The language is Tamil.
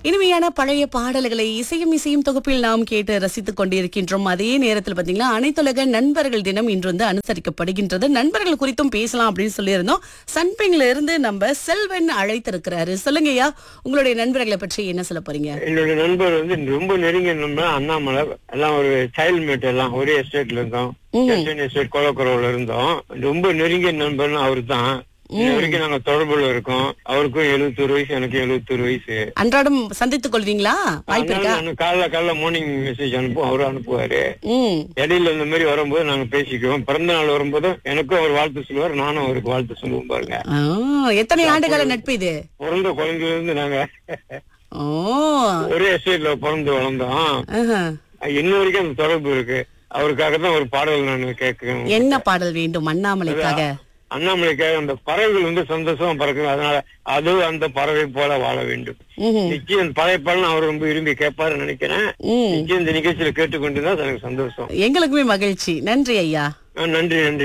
இனிமையான பழைய பாடல்களை இசையும் இசையும் தொகுப்பில் நாம் கேட்டு ரசித்துக் கொண்டிருக்கின்றோம் அதே நேரத்தில் பாத்தீங்கன்னா அனைத்துலக நண்பர்கள் தினம் இன்று வந்து அனுசரிக்கப்படுகின்றது நண்பர்கள் குறித்தும் பேசலாம் அப்படின்னு சொல்லியிருந்தோம் சன்பிங்ல இருந்து நம்ம செல்வன் அழைத்திருக்கிறாரு சொல்லுங்கய்யா உங்களுடைய நண்பர்களை பற்றி என்ன சொல்ல போறீங்க என்னோட நண்பர் வந்து ரொம்ப நெருங்கிய நண்பர் அண்ணாமலை எல்லாம் ஒரு சைல்ட் மேட் எல்லாம் ஒரே எஸ்டேட்ல இருந்தோம் சென்னை எஸ்டேட் கோலக்குறவுல இருந்தோம் ரொம்ப நெருங்கிய நண்பர்னு அவரு தான் இன்ன வரைக்கும் நாங்க தொடர்புல இருக்கோம் அவருக்கும் எழுபத்தொரு வயசு எனக்கும் எழுபத்தொரு வயசு அன்றாடம் சந்தித்துக் கொள்வீங்களா வாய்ப்பு அதனால இருக்கா நான் காலைல காலைல மார்னிங் மெசேஜ் அனுப்புவோம் அவரும் அனுப்புவாரு ம் இடையில இந்த மாதிரி வரும்போது நாங்க பேசிக்குவோம் பிறந்த நாள் வரும்போது எனக்கும் அவர் வாழ்த்து சொல்லுவார் நானும் அவருக்கு வாழ்த்து சொல்லுவோம் பாருங்க ஆ, எத்தனை ஆண்டுகால நட்பு இது பிறந்த குழந்தையில இருந்து நாங்க ஓ ஒரே எஸ்டேட்ல பிறந்து வளர்ந்தோம் ஆஹா. இன்ன வரைக்கும் அந்த தொடர்பு இருக்கு அவருக்காக தான் ஒரு பாடல் நான் கேட்கிறேன் என்ன பாடல் வேண்டும் அண்ணாமலைக்காக அண்ணாமலைக்காக அந்த பறவைகள் வந்து சந்தோஷமா பறக்குது அதனால அது அந்த பறவை போல வாழ வேண்டும் ம்ஹும். நிச்சயம் அந்த பழைய பாடல் அவர் ரொம்ப விரும்பி கேட்பாருன்னு நினைக்கிறேன் ம் நிச்சயம் இந்த நிகழ்ச்சியில கேட்டுக்கொண்டு தான் எனக்கு சந்தோஷம் எங்களுக்குமே மகிழ்ச்சி நன்றி ஐயா ஆ, நன்றி நன்றி